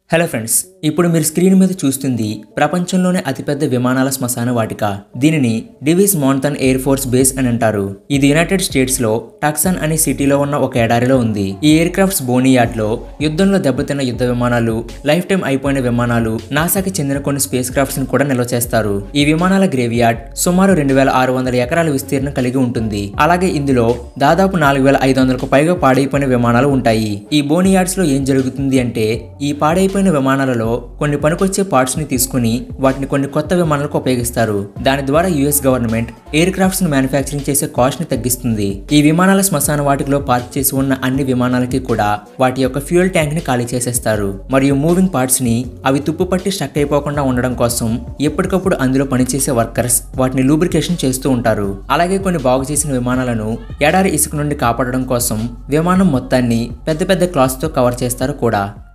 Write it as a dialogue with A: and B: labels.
A: hello friends ఇప్పుడు మీరు screen మీద చూస్తుంది ప్రపంచంలోనే అతిపెద్ద విమానాల శ్మశాన వాటిక దీనిని Davis Monthan Air Force Base అని అంటారు ఇది యునైటెడ్ స్టేట్స్ లో టక్సన్ అనే సిటీలో ఉన్న ఒక ఎడారిలో ఉంది ఈ ఎయిర్ క్రాఫ్ట్స్ బోనీ యార్డ్ లో యుద్ధంలో దెబ్బతిన్న యుద్ధ విమానాలు లైఫ్ టైం అయిపోయిన విమానాలు నాసాకి చెందిన కొన్ని స్పేస్ క్రాఫ్ట్స్ ని కూడా నిల్వ చేస్తారు ఈ విమానాల గ్రేవ్ యార్డ్ సుమారు రెండు వేల ఆరు వందల ఎకరాల విస్తీర్ణం కలిగి ఉంటుంది అలాగే ఇందులో దాదాపు నాలుగు వేల ఐదు వందలకు పైగా పాడైపోయిన విమానాలు ఉంటాయి ఈ బోనీ యార్డ్స్ లో ఏం జరుగుతుంది అంటే ఈ పాడైపోయిన విమానాలలో కొన్ని పనికొచ్చే పార్ట్స్ ని తీసుకుని వాటిని కొన్ని కొత్త విమానాలకు ఉపయోగిస్తారు దాని ద్వారా యుఎస్ గవర్నమెంట్ ఎయిర్ క్రాఫ్ట్స్ ని మ్యానుఫ్యాక్చరింగ్ చేసే కాస్ట్ ని తగ్గిస్తుంది ఈ విమానాల శ్మశాన వాటికలో పార్క్ చేసి ఉన్న అన్ని విమానాలకి కూడా వాటి యొక్క ఫ్యూయల్ ట్యాంక్ ని ఖాళీ చేసేస్తారు మరియు మూవింగ్ పార్ట్స్ ని అవి తుప్పు పట్టి స్టక్ అయిపోకుండా ఉండడం కోసం ఎప్పటికప్పుడు అందులో పనిచేసే వర్కర్స్ వాటిని లూబ్రికేషన్ చేస్తూ ఉంటారు అలాగే కొన్ని బాగు చేసిన విమానాలను ఎడారి ఇసుక నుండి కాపాడడం కోసం విమానం మొత్తాన్ని పెద్ద పెద్ద క్లాత్స్ తో కవర్ చేస్తారు కూడా